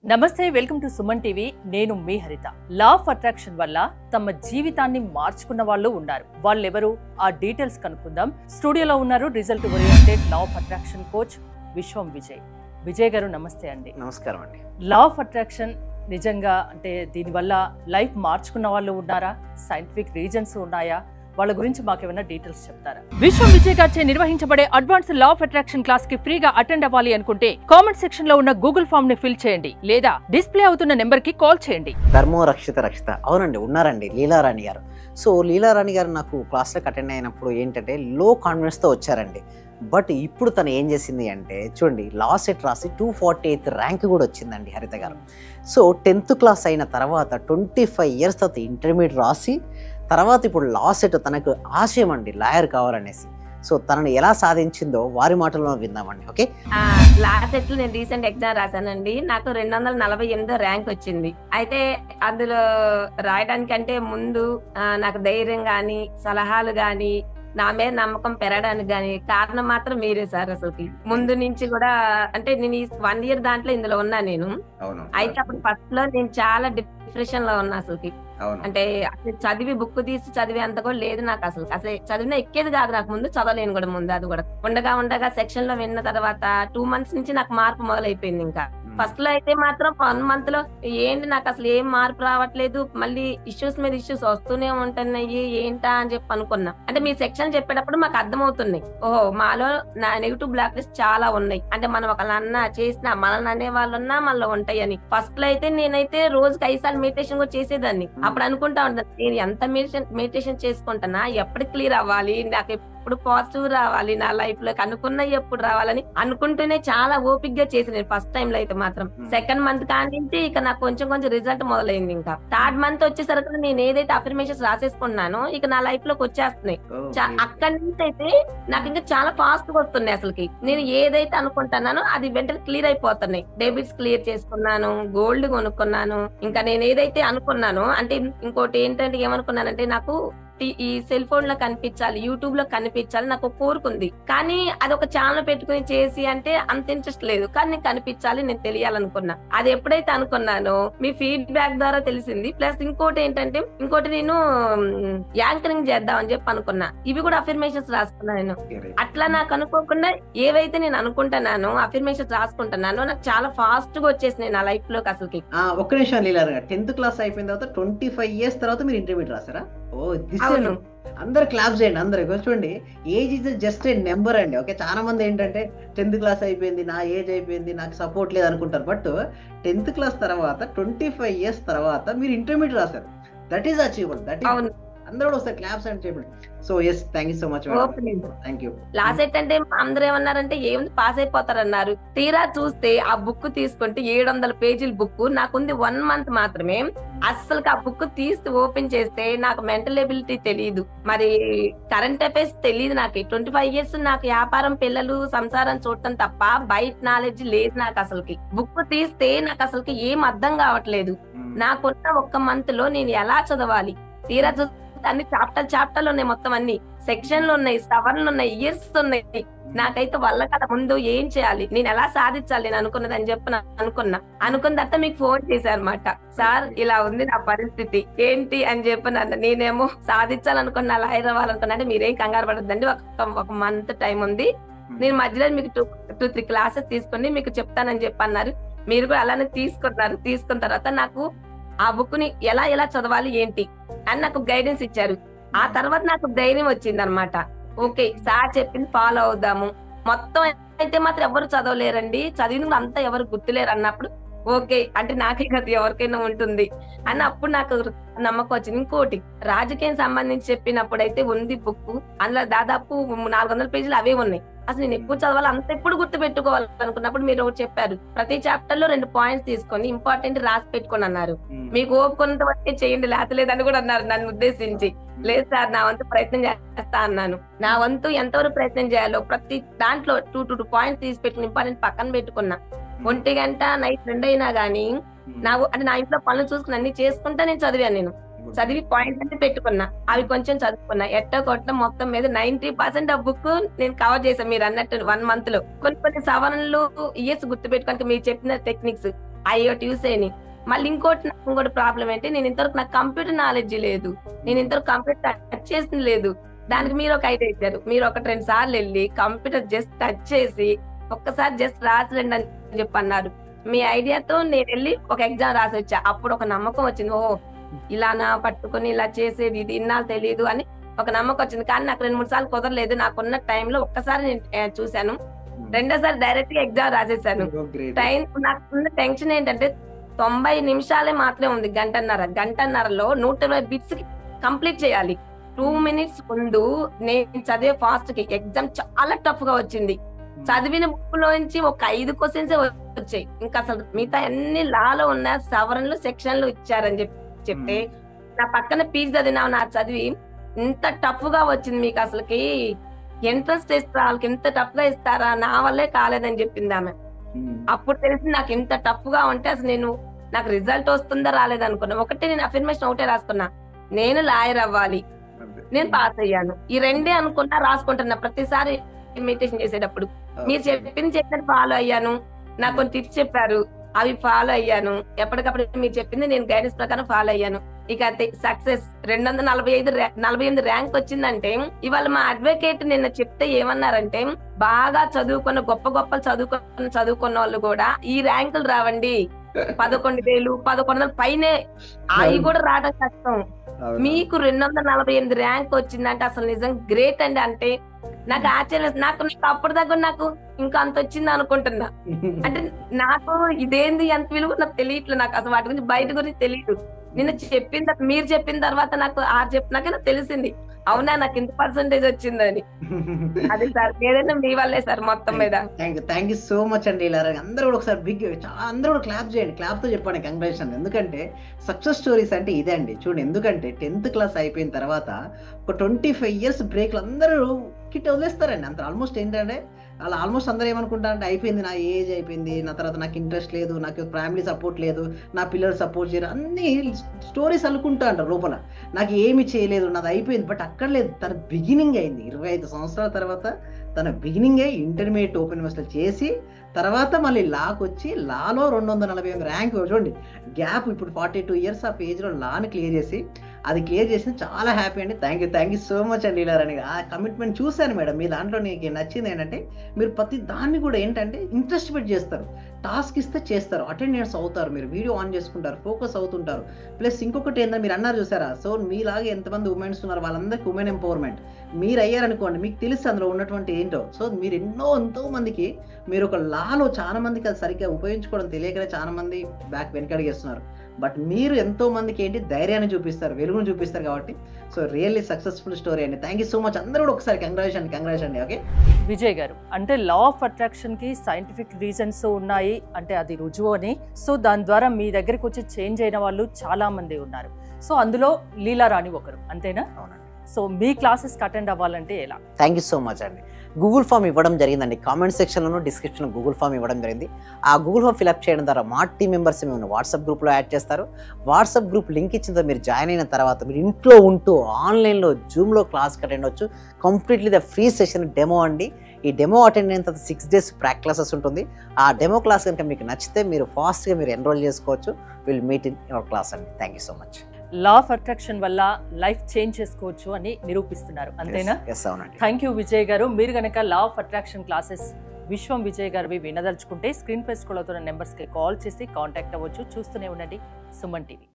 నమస్తే welcome to Suman TV నేను మీ హరిత లా ఆఫ్ అట్రాక్షన్ వల్ల తమ జీవితాన్ని మార్చుకున్న వాళ్ళు ఉన్నారు వాళ్ళెవరు ఆ డీటెయిల్స్ కనుక్కుందాం స్టూడియోలో ఉన్నారు result oriented law of attraction coach Vishwam Vijay Vijay గారు నమస్తే అండి నమస్కారం అండి లా ఆఫ్ అట్రాక్షన్ నిజంగా అంటే దీనివల్ల లైఫ్ మార్చుకున్న వాళ్ళు ఉన్నారా సైంటిఫిక్ రీజన్స్ ఉన్నాయా వాళ్ళ గురించి మాకేమైనా డీటెయిల్స్ చెప్తారా విశ్వం విజయ్ గారిచే నిర్వహించబడే advance law of attraction class కి ఫ్రీగా అటెండ్ అవ్వాలి అనుకుంటే కామెంట్ సెక్షన్ లో ఉన్న గూగుల్ ఫామ్ ని ఫిల్ చేయండి లేదా డిస్ప్లే అవుతున్న నెంబర్ కి కాల్ చేయండి ధర్మో రక్షిత రక్షిత అవునండి ఉన్నారండి లీలారాణి గారు సో లీలారాణి గారు నాకు క్లాస్లోకి అటెండ్ అయినప్పుడు ఏంటంటే లో కాన్ఫిడెన్స్తో వచ్చారండి బట్ ఇప్పుడు తను ఏం చేసింది అంటే చూడండి లా సెట్ రాసి టూ ఫార్టీ ఎయిత్ ర్యాంక్ కూడా వచ్చిందండి హరిత గారు సో టెన్త్ క్లాస్ అయిన తర్వాత ట్వంటీ ఫైవ్ ఇయర్స్ తర్వాత ఇంటర్మీడియట్ రాసి తర్వాత ఇప్పుడు లా సెట్ తనకు ఆశయం అండి లాయర్ కావాలనేసి సో తనను ఎలా సాధించిందో వారి మాటల్లో విందామండి ఓకే లాస్ట్ సెట్లు నేను రీసెంట్ ఎగ్జామ్ రాశానండి నాకు రెండు వందల నలభై ఎనిమిదో ర్యాంక్ వచ్చింది అయితే అందులో రాయడానికంటే ముందు ఆ, నాకు ధైర్యం గాని సలహాలు గాని నా మీద నమ్మకం పెరగడానికి గాని కారణం మాత్రం మీరే సార్ అసలుకి ముందు నుంచి కూడా అంటే నేను ఈ వన్ ఇయర్ దాంట్లో ఇందులో ఉన్నా నేను అవును అయితే అప్పుడు ఫస్ట్ లో నేను చాలా డిప్రెషన్ లో ఉన్నా అసలుకి అవును అంటే అసలు చదివి బుక్ తీసి చదివే అంత కూడా లేదు నాకు అసలు అసలు చదివిన ఎక్కేది కాదు నాకు ముందు చదవలేను కూడా ముందు అది కూడా ఉండగా ఉండగా సెక్షన్ లో విన్న తర్వాత టూ మంత్స్ నుంచి నాకు మార్పు మొదలైపోయింది ఇంకా ఫస్ట్ లో అయితే మాత్రం వన్ మంత్ లో ఏంటి నాకు అసలు ఏం మార్పు రావట్లేదు మళ్ళీ ఇష్యూస్ మీద ఇష్యూస్ వస్తూనే ఉంటున్నాయి ఏంటా అని చెప్పి అనుకున్నా అంటే మీ సెక్షన్ చెప్పేటప్పుడు మాకు అర్థమవుతున్నాయి ఓహో మాలో నా నెగిటివ్ బ్లాక్ లిస్ట్ చాలా ఉన్నాయి అంటే మనం ఒకళ్ళ అన్న చేసిన మనల్ని అనే వాళ్ళు ఉన్నా మనలో ఉంటాయి అని ఫస్ట్ లో అయితే నేనైతే రోజుకి ఐదు సార్లు మెడిటేషన్ కూడా చేసేదాన్ని అప్పుడు అనుకుంటా ఉంటాను నేను ఎంత మెడిటేషన్ మెడిటేషన్ చేసుకుంటానా ఎప్పుడు క్లియర్ అవ్వాలి నాకు ఎప్పుడు పాజిటివ్ రావాలి నా లైఫ్ లోకి అనుకున్న ఎప్పుడు రావాలని అనుకుంటూనే చాలా ఓపిక్ గా చేసి నేను ఫస్ట్ టైం లో అయితే మాత్రం Hmm. సెకండ్ మంత్ కానించి ఇక నాకు కొంచెం కొంచెం రిజల్ట్ మొదలైంది ఇంకా థర్డ్ మంత్ వచ్చేసరికి నేను ఏదైతే అఫర్మేషన్స్ రాసేసుకున్నానో ఇక నా లైఫ్ లోకి వచ్చేస్తున్నాయి చా- అక్కడి నుంచి అయితే నాకు ఇంకా చాలా ఫాస్ట్ గా వస్తున్నాయి అసలుకి నేను ఏదైతే అనుకుంటున్నానో అది వెంటనే క్లియర్ అయిపోతున్నాయి డెబిట్స్ క్లియర్ చేసుకున్నాను గోల్డ్ కొనుక్కున్నాను ఇంకా నేను ఏదైతే అనుకున్నానో అంటే ఇంకోటి ఏంటంటే ఏమనుకున్నానంటే నాకు ఈ- ఈ సెల్ ఫోన్ లో కనిపించాలి యూట్యూబ్ లో కనిపించాలి నాకు ఒక కోరుకుంది కానీ అది ఒక ఛానల్ పెట్టుకుని చేసి అంటే అంత ఇంట్రెస్ట్ లేదు కానీ నేను కనిపించాలి నేను తెలియాలనుకున్నా అది ఎప్పుడైతే అనుకున్నానో మీ ఫీడ్బ్యాక్ ద్వారా తెలిసింది ప్లస్ ఇంకోటి ఏంటంటే ఇంకోటి నేను యాంకరింగ్ చేద్దాం అని చెప్పి అనుకున్నా ఇవి కూడా అఫర్మేషన్స్ రాసుకున్నా నేను అట్లా నాకు అనుకోకుండా ఏవైతే నేను అనుకుంటున్నానో అఫర్మేషన్స్ రాసుకుంటున్నానో నాకు చాలా ఫాస్ట్ గా వచ్చేసినాయి నా లైఫ్ లోకి అసలుకి ఆ, ఒక్క నిమిషం లీలా గారు టెన్త్ క్లాస్ అయిపోయిన తర్వాత ట్వంటీ ఫైవ్ ఇయర్స్ తర్వాత మీరు ఇంటర్మీడియట్ రాసారా ఓ దిస్ అవును అందరు క్లాప్స్ చేయండి అందరు ఇగో చూడండి age is just a number అండి ఓకే చాలా మంది ఏంటంటే టెన్త్ క్లాస్ అయిపోయింది నా ఏజ్ అయిపోయింది నాకు సపోర్ట్ లేదు అనుకుంటారు బట్ టెన్త్ క్లాస్ తర్వాత ట్వంటీ ఫైవ్ ఇయర్స్ తర్వాత మీరు ఇంటర్మీడియట్ రాశారు that is achievable that is అవును అందరూ కూడా ఒకసారి క్లాప్స్ అని చెప్పండి so yes thank you so much okay thank you last at అంటే అందరూ ఏమన్నారంటే ఏముంది పాస్ అయిపోతారన్నారు తీరా చూస్తే ఆ బుక్ తీసుకుంటే ఏడు వందల పేజీల బుక్ నాకుంది వన్ మంత్ మాత్రమే అస్సలు ఆ బుక్ తీసి ఓపెన్ చేస్తే నాకు మెంటల్ ఎబిలిటీ తెలియదు మరి కరెంట్ అఫైర్స్ తెలియదు నాకు ట్వంటీ ఫైవ్ ఇయర్స్ నాకు వ్యాపారం పిల్లలు సంసారం చూడటం తప్ప బయట నాలెడ్జ్ లేదు నాకు అసలుకి బుక్ తీస్తే నాకు అసలుకి ఏం అర్థం కావట్లేదు నాకున్న ఒక్క మంత్ లో నేను ఎలా చదవాలి తీరా చూస్తే అన్ని చాప్టర్ చాప్టర్లు ఉన్నాయి మొత్తం అన్ని సెక్షన్లు ఉన్నాయి సవర్లు ఉన్నాయి ఇయర్స్ ఉన్నాయి నాకైతే వల్ల కదా ముందు ఏం చేయాలి నేను ఎలా సాధించాలి నేను అనుకున్నది అని చెప్పి నా- అనుకున్నా అనుకున్న తర్వాత మీకు ఫోన్ చేశారన్నమాట సార్ ఇలా ఉంది నా పరిస్థితి ఏంటి అని చెప్పి నన్ను నేనేమో సాధించాలనుకున్నా లాయర్ అవ్వాలనుకున్నా అంటే మీరేం కంగారు పడద్దండి ఒక ఒక మంత్ టైం ఉంది నేను మధ్యలో మీకు టూ టూ త్రీ క్లాసెస్ తీసుకొని మీకు చెప్తానని చెప్పి అన్నారు మీరు కూడా అలానే తీసుకున్నారు తీసుకున్న తర్వాత నాకు ఆ బుక్ ని ఎలా ఎలా చదవాలి ఏంటి అని నాకు గైడెన్స్ ఇచ్చారు ఆ తర్వాత నాకు ధైర్యం వచ్చింది అనమాట ఓకే సార్ చెప్పింది ఫాలో అవుదాము మొత్తం అయితే మాత్రం ఎవరు చదవలేరండి చదివిన కూడా అంతా ఎవరు గుర్తులేరు అన్నప్పుడు ఓకే అంటే నాకే కదా ఎవరికైనా ఉంటుంది అని అప్పుడు నాకు నమ్మకం వచ్చింది ఇంకోటి రాజకీయం సంబంధించి చెప్పినప్పుడు అయితే ఉంది బుక్ అందులో దాదాపు నాలుగు వందల పేజీలు అవే ఉన్నాయి అసలు నేను ఎక్కువ చదవాలి అంత ఎప్పుడు గుర్తు పెట్టుకోవాలి అనుకున్నప్పుడు మీరు ఒకటి చెప్పారు ప్రతి చాప్టర్ లో రెండు పాయింట్స్ తీసుకొని ఇంపార్టెంట్ రాసి పెట్టుకొని అన్నారు మీకు ఓపుకున్నంత వరకే చేయండి లేతలేదని కూడా అన్నారు నన్ను ఉద్దేశించి లేదు సార్ నా వంతు ప్రయత్నం చేస్తా అన్నాను నా వంతు ఎంతవరకు ప్రయత్నం చేయాలో ప్రతి దాంట్లో టూ టూ టూ పాయింట్స్ తీసి పెట్టుకుని ఇంపార్టెంట్ పక్కన పెట్టుకున్నా ఒంటి గంట నైట్ రెండు అయినా గానీ నా అంటే నా ఇంట్లో పనులు చూసుకుని అన్ని చేసుకుంటా నేను చదివాను నేను చదివి పాయింట్ అంటే పెట్టుకున్నా అవి కొంచెం చదువుకున్నా ఎట్టో కొట్ట మొత్తం మీద నైన్టీ పర్సెంట్ ఆ బుక్ నేను కవర్ చేశాను మీరు అన్నట్టు వన్ మంత్ లో కొన్ని కొన్ని సవరణలు ఇయర్స్ గుర్తు పెట్టుకోనికి మీరు చెప్పిన టెక్నిక్స్ అయ్యో ట్యూసేని మళ్ళీ ఇంకోటి నాకు ఇంకోటి ప్రాబ్లం ఏంటి నేను ఇంతవరకు నాకు కంప్యూటర్ నాలెడ్జ్ లేదు నేను ఇంతవరకు కంప్యూటర్ టచ్ చేసింది లేదు దానికి మీరు ఒక ఐడియా ఇచ్చారు మీరు ఒక రెండు సార్లు వెళ్ళి కంప్యూటర్ జస్ట్ టచ్ చేసి ఒక్కసారి జస్ట్ రాసి రండి అని చెప్పి అన్నారు మీ ఐడియాతో నేను వెళ్ళి ఒక ఎగ్జామ్ రాసి వచ్చా అప్పుడు ఒక నమ్మకం వచ్చింది ఓ ఇలానా పట్టుకొని ఇలా చేసేది ఇది ఇన్నాళ్ళు తెలియదు అని ఒక నమ్మకం వచ్చింది కానీ నాకు రెండు మూడు సార్లు కుదరలేదు నాకున్న టైంలో ఒక్కసారి నేను ఆ, చూశాను రెండోసారి డైరెక్ట్ గా ఎగ్జామ్ రాసేసాను టైం నాకున్న టెన్షన్ ఏంటంటే తొంభై నిమిషాలే మాత్రమే ఉంది గంటన్నర గంటన్నరలో నూట ఇరవై బిట్స్ కంప్లీట్ చేయాలి టూ మినిట్స్ ముందు నేను చదివే ఫాస్ట్ కి ఎగ్జామ్ చాలా టఫ్ గా వచ్చింది చదివిన బుక్ లోంచి ఒక ఐదు క్వశ్చన్స్ వచ్చాయి ఇంకా అసలు మిగతా అన్ని లాలో ఉన్న సవరణలు సెక్షన్లు ఇచ్చారని చెప్పి చెప్తే నా పక్కన పీజీ చదివినా నా చదివి ఇంత టఫ్ గా వచ్చింది మీకు అసలుకి ఎంట్రన్స్ టెస్ట్ వాళ్ళకి ఇంత టఫ్ గా ఇస్తారా నా వల్లే కాలేదని చెప్పింది ఆమె అప్పుడు తెలిసి నాకు ఇంత టఫ్ గా ఉంటే అసలు నేను నాకు రిజల్ట్ వస్తుందా రాలేదు అనుకున్నా ఒకటి నేను అఫర్మేషన్ ఒకటే రాసుకున్నా నేను లాయర్ అవ్వాలి నేను పాస్ అయ్యాను ఈ రెండే అనుకున్నా రాసుకుంటున్నా ప్రతిసారి మెడిటేషన్ చేసేటప్పుడు మీరు చెప్పింది చెప్పినట్టు ఫాలో అయ్యాను నాకు కొన్ని టిప్స్ చెప్పారు అవి ఫాలో అయ్యాను ఎప్పటికప్పుడు మీరు చెప్పింది నేను గైడెన్స్ ప్రకారం ఫాలో అయ్యాను ఇక సక్సెస్ రెండు వందల నలభై ఐదు ర్యా- నలభై ఎనిమిది ర్యాంక్ వచ్చిందంటే ఇవాళ మా అడ్వకేట్ నిన్న చెప్తే ఏమన్నారంటే బాగా చదువుకున్న గొప్ప గొప్ప చదువుకున్న చదువుకున్న వాళ్ళు కూడా ఈ ర్యాంకులు రావండి పదకొండు వేలు పదకొండు వందల పైనే అవి కూడా రావడం కష్టం మీకు రెండు వందల నలభై ఎనిమిది ర్యాంక్ వచ్చిందంటే అసలు నిజం గ్రేట్ అండి అంటే నాకు ఆశ్చర్యం నాకు నాకు అప్పుడు దగ్గర నాకు ఇంకా అంత వచ్చింది అనుకుంటున్నా అంటే నాకు ఇదేంది అంత విలువ నాకు తెలియట్లేదు నాకు అసలు వాటి గురించి బయట గురించి తెలియదు నేను చెప్పిన తర్వాత మీరు చెప్పిన తర్వాత నాకు ఆ చెప్పినాక నాకు తెలిసింది అవునా నాకు ఇంత పర్సంటేజ్ వచ్చిందని అది సార్ ఏదైనా మీ వల్లే సార్ మొత్తం మీద thank you thank you so much అండి ఇలా అందరూ కూడా ఒకసారి బిగ్ చాలా అందరూ కూడా క్లాప్ చేయండి క్లాప్ తో చెప్పండి కంగ్రాచులేషన్ ఎందుకంటే సక్సెస్ స్టోరీస్ అంటే ఇదే అండి చూడండి ఎందుకంటే టెన్త్ క్లాస్ అయిపోయిన తర్వాత ఒక ట్వంటీ ఫైవ్ ఇయర్స్ బ్రేక్లు అందరూ కిట్ వదిలేస్తారండి అంత ఆల్మోస్ట్ ఏంటంటే అలా ఆల్మోస్ట్ అందరూ ఏమనుకుంటారంటే అయిపోయింది నా ఏజ్ అయిపోయింది నా తర్వాత నాకు ఇంట్రెస్ట్ లేదు నాకు ఫ్యామిలీ సపోర్ట్ లేదు నా పిల్లలు సపోర్ట్ చేయరు అన్ని స్టోరీస్ అల్లుకుంటా అంటారు లోపల నాకు ఏమి చేయలేదు నాది అయిపోయింది బట్ అక్కడ లేదు తన బిగినింగ్ అయింది ఇరవై ఐదు సంవత్సరాల తర్వాత తన బిగినింగే ఇంటర్మీడియట్ ఓపెన్ యూనివర్సిటీ చేసి తర్వాత మళ్ళీ లాకి వచ్చి లాలో రెండు వందల నలభై ఎనిమిది ర్యాంక్ చూడండి గ్యాప్ ఇప్పుడు ఫార్టీ టూ ఇయర్స్ ఆఫ్ ఏజ్లో లాని క్లియర్ చేసి అది క్లియర్ చేసి చాలా హ్యాపీ అండి thank you thank you so much అండి ఇలారని ఆ కమిట్మెంట్ చూశాను మేడం మీ దాంట్లో నీకు నచ్చింది ఏంటంటే మీరు ప్రతి దాన్ని కూడా ఏంటంటే ఇంట్రెస్ట్ పెట్టి చేస్తారు టాస్క్ ఇస్తే చేస్తారు అటెండెన్స్ అవుతారు మీరు వీడియో ఆన్ చేసుకుంటారు ఫోకస్ అవుతుంటారు ప్లస్ ఇంకొకటి ఏంటంటే మీరు అన్నారు చూసారా సో మీలాగే ఎంతమంది ఉమెన్స్ ఉన్నారు వాళ్ళందరికీ ఉమెన్ ఎంపవర్మెంట్ మీరు అయ్యారనుకోండి మీకు తెలుసు అందులో ఉన్నటువంటి ఏంటో సో మీరు ఎన్నో ఎంతో మందికి మీరు ఒక లాలో చాలా మందికి అది సరిగ్గా ఉపయోగించుకోవడం తెలియకనే చాలా మంది బ్యాక్ వెనకడిగేస్తున్నారు బట్ మీరు ఎంతో మందికి ఏంటి ధైర్యాన్ని చూపిస్తారు వెలుగును చూపిస్తారు కాబట్టి సో రియల్లీ సక్సెస్ఫుల్ స్టోరీ అండి థ్యాంక్ యూ సో మచ్ అందరూ కూడా ఒకసారి కంగ్రాచులేషన్ కంగ్రాచులేషన్ అండి ఓకే విజయ్ గారు అంటే లా ఆఫ్ అట్రాక్షన్ కి సైంటిఫిక్ రీజన్స్ ఉన్నాయి అంటే అది రుజువు అని సో దాని ద్వారా మీ దగ్గరికి వచ్చి చేంజ్ అయిన వాళ్ళు చాలా మంది ఉన్నారు సో అందులో లీలా రాణి ఒకరు అంతేనా అవునండి సో మీ క్లాసెస్కి అటెండ్ అవ్వాలంటే ఎలా థ్యాంక్ యూ సో మచ్ అండి గూగుల్ ఫామ్ ఇవ్వడం జరిగిందండి కామెంట్ సెక్షన్లోనూ డిస్క్రిప్షన్లో గూగుల్ ఫామ్ ఇవ్వడం జరిగింది ఆ గూగుల్ ఫామ్ ఫిల్అప్ చేయడం ద్వారా మా టీం మెంబర్స్ మేము వాట్సాప్ గ్రూప్లో యాడ్ చేస్తారు వాట్సాప్ గ్రూప్ లింక్ ఇచ్చిన తర్వాత మీరు జాయిన్ అయిన తర్వాత మీరు ఇంట్లో ఉంటూ ఆన్లైన్లో జూమ్లో క్లాస్కి అటెండ్ అవ్వచ్చు completely the free session demo అండి ఈ డెమో అటెండ్ అయిన తర్వాత సిక్స్ డేస్ ప్రాక్ క్లాసెస్ ఉంటుంది ఆ డెమో క్లాస్ కనుక మీకు నచ్చితే మీరు ఫాస్ట్గా మీరు ఎన్రోల్ చేసుకోవచ్చు will meet in your class అండి thank you so much law of attraction వల్ల లైఫ్ చేంజ్ చేసుకోవచ్చు అని నిరూపిస్తున్నారు అంతేనా ఎస్ అవునండి థ్యాంక్ యూ విజయ్ గారు మీరు గనక law of attraction classes Viswam Vijay గారివి వినదలుచుకుంటే స్క్రీన్ పై స్కూల్ అవుతున్న నెంబర్స్కి కాల్ చేసి కాంటాక్ట్ అవ్వచ్చు చూస్తూనే ఉండండి సుమన్ టీవీ